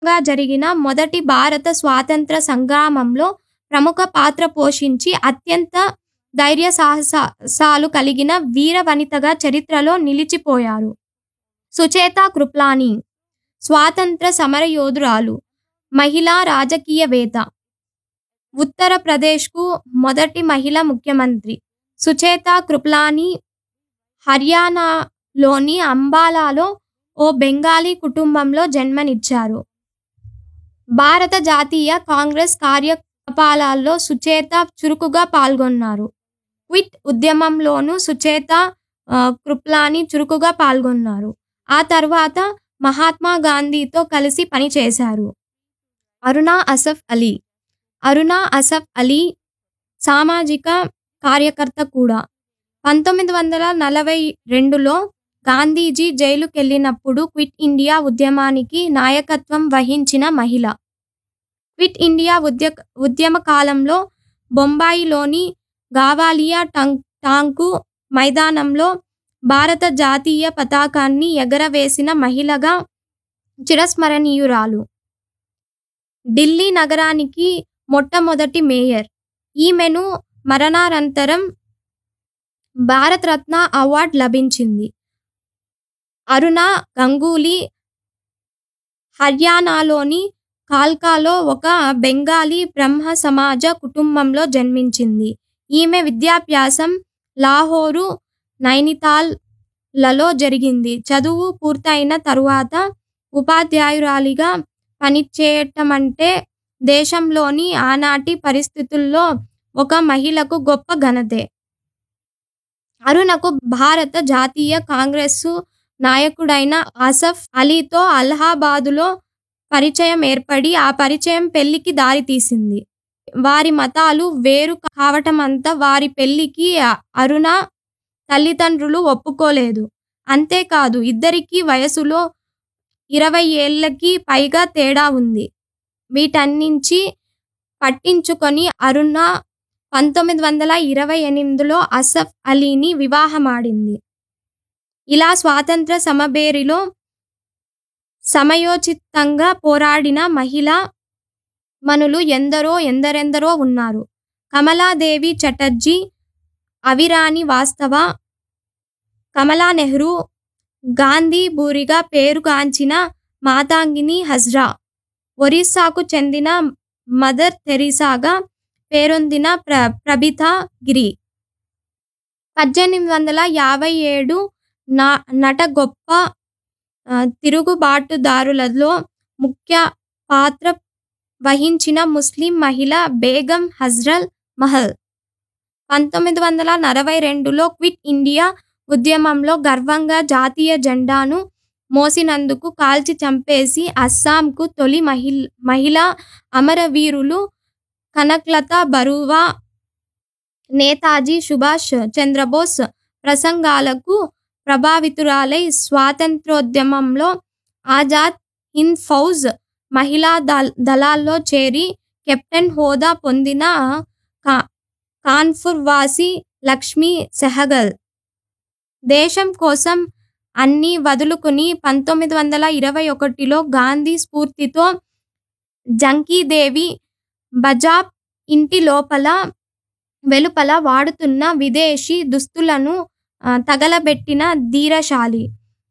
గా జరిగిన మొదటి భారత స్వాతంత్ర సంగ్రామంలో ప్రముఖ పాత్ర పోషించి అత్యంత ధైర్య సాహసాలు కలిగిన వీర వనితగా చరిత్రలో నిలిచిపోయారు. సుచేతా కృప్లాని స్వాతంత్ర్య సమరయోధురాలు, మహిళా రాజకీయవేత్త. ఉత్తరప్రదేశ్కు మొదటి మహిళా ముఖ్యమంత్రి. సుచేతా కృప్లాని హర్యానాలోని అంబాలాలో ఓ బెంగాలీ కుటుంబంలో జన్మనిచ్చారు. భారత జాతీయ కాంగ్రెస్ కార్యకలాపాల్లో సుచేత చురుకుగా పాల్గొన్నారు. క్విట్ ఉద్యమంలోనూ సుచేతా కృప్లాని చురుకుగా పాల్గొన్నారు. ఆ తర్వాత మహాత్మా గాంధీతో కలిసి పనిచేశారు. అరుణా అసఫ్ అలీ అరుణా అసఫ్ అలీ సామాజిక కార్యకర్త కూడా. పంతొమ్మిది వందల నలభై రెండులో గాంధీజీ జైలుకెళ్లినప్పుడు క్విట్ ఇండియా ఉద్యమానికి నాయకత్వం వహించిన మహిళ. క్విట్ ఇండియా ఉద్యమ కాలంలో బొంబాయిలోని గవాలియా టాంకు మైదానంలో భారత జాతీయ పతాకాన్ని ఎగురవేసిన మహిళగా చిరస్మరణీయురాలు. ఢిల్లీ నగరానికి మొట్టమొదటి మేయర్. ఈమెను మరణానంతరం భారతరత్న అవార్డు లభించింది. అరుణా గంగూలీ హర్యానాలోని కాల్కాలో ఒక బెంగాలీ బ్రహ్మసమాజ కుటుంబంలో జన్మించింది. ఈమె విద్యాభ్యాసం లాహోరు, నైనితాల్ లలో జరిగింది. చదువు పూర్తయిన తరువాత ఉపాధ్యాయురాలిగా పనిచేయటమంటే దేశంలోని ఆనాటి పరిస్థితుల్లో ఒక మహిళకు గొప్ప ఘనతే. అరుణకు భారత జాతీయ కాంగ్రెసు నాయకుడైన అసఫ్ అలీతో అలహాబాదులో పరిచయం ఏర్పడి ఆ పరిచయం పెళ్ళికి దారితీసింది. వారి మతాలు వేరు కావటంతో వారి పెళ్ళికి అరుణ తల్లిదండ్రులు ఒప్పుకోలేదు. అంతేకాదు ఇద్దరికీ వయసులో ఇరవై ఏళ్లకి పైగా తేడా ఉంది. వీటన్నించీ పట్టించుకొని అరుణ పంతొమ్మిది వందల ఇరవై ఎనిమిదిలో అసఫ్ అలీని వివాహమాడింది. ఇలా స్వాతంత్ర్య సమరభేరిలో సమయోచితంగా పోరాడిన మహిళా మణులు ఎందరో ఎందరెందరో ఉన్నారు. కమలాదేవి చటర్జీ, అవిరాని వాస్తవ, కమలా నెహ్రూ, గాంధీ బూరిగా పేరు గాంచిన మాతంగిని హజ్రా, ఒరిస్సాకు చెందిన మదర్ తెరెసాగా పేరొందిన ప్రభితా గిరి. పద్దెనిమిది వందల యాభై ఏడు నాట గొప్ప తిరుగుబాటుదారులలో ముఖ్య పాత్ర వహించిన ముస్లిం మహిళ బేగం హజ్రత్ మహల్. పంతొమ్మిది వందల నలభై రెండులో క్విట్ ఇండియా ఉద్యమంలో గర్వంగా జాతీయ జెండాను మోసినందుకు కాల్చి చంపేసి అస్సాంకు తొలి మహిళా అమరవీరులు కనకలతా బరువా, నేతాజీ సుభాష్ చంద్రబోస్ ప్రసంగాలకు ప్రభావితురాలై స్వాతంత్ర్యోద్యమంలో ఆజాద్ హింద్ ఫౌజ్ మహిళా దళాల్లో చేరి కెప్టెన్ హోదా పొందిన కాన్పూర్ వాసి లక్ష్మీ సెహగల్. దేశం కోసం అన్నీ వదులుకుని పంతొమ్మిది వందల ఇరవై ఒకటిలో గాంధీ స్ఫూర్తితో ఝాన్సీదేవి బజాజ్ ఇంటి లోపలా వెలుపలా వాడుతున్న విదేశీ దుస్తులను తగలబెట్టిన ధీరశాలి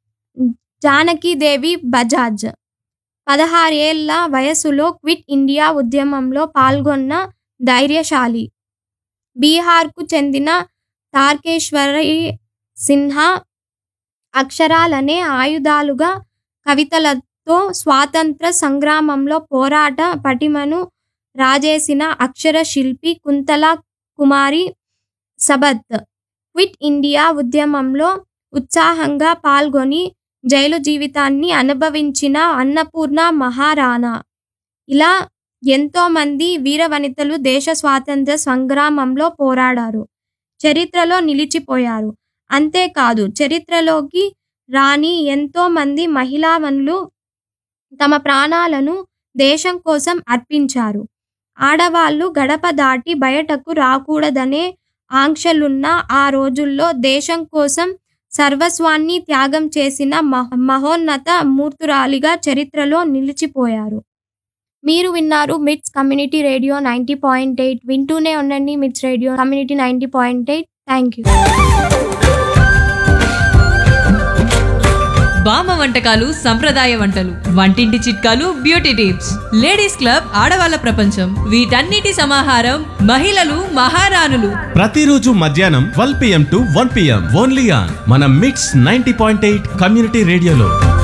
జానకీదేవి బజాజ్. పదహారేళ్ల వయసులో క్విట్ ఇండియా ఉద్యమంలో పాల్గొన్న ధైర్యశాలి. బీహార్కు చెందిన తారకేశ్వరీ సిన్హా అక్షరాలనే ఆయుధాలుగా కవితలతో స్వాతంత్ర్య సంగ్రామంలో పోరాట పటిమను రాజేసిన అక్షర శిల్పి కుంతల కుమారి సబత్. క్విట్ ఇండియా ఉద్యమంలో ఉత్సాహంగా పాల్గొని జైలు జీవితాన్ని అనుభవించిన అన్నపూర్ణ మహారాణా. ఇలా ఎంతో మంది వీరవనితలు దేశ స్వాతంత్ర్య సంగ్రామంలో పోరాడారు. చరిత్రలో నిలిచిపోయారు. అంతేకాదు చరిత్రలోకి రాని ఎంతో మంది మహిళామణులు తమ ప్రాణాలను దేశం కోసం అర్పించారు. ఆడవాళ్లు గడప దాటి బయటకు రాకూడదనే ఆంక్షలున్న ఆ రోజుల్లో దేశం కోసం సర్వస్వాన్ని త్యాగం చేసిన మహ- మహోన్నత మూర్తురాలిగా చరిత్రలో నిలిచిపోయారు మీరు విన్నారు MITS community radio ninety point eight వింటూనే ఉండండి MITS radio community ninety point eight thank you బామ్మ వంటకాలు సంప్రదాయ వంటలు వంటింటి చిట్కాలు బ్యూటీ టిప్స్ లేడీస్ క్లబ్ ఆడవాళ్ళ ప్రపంచం వీటన్నిటి సమాహారం మహిళలు మహారాణులు ప్రతిరోజు మధ్యాహ్నం twelve PM to one PM only on మన MITS ninety point eight community రేడియోలో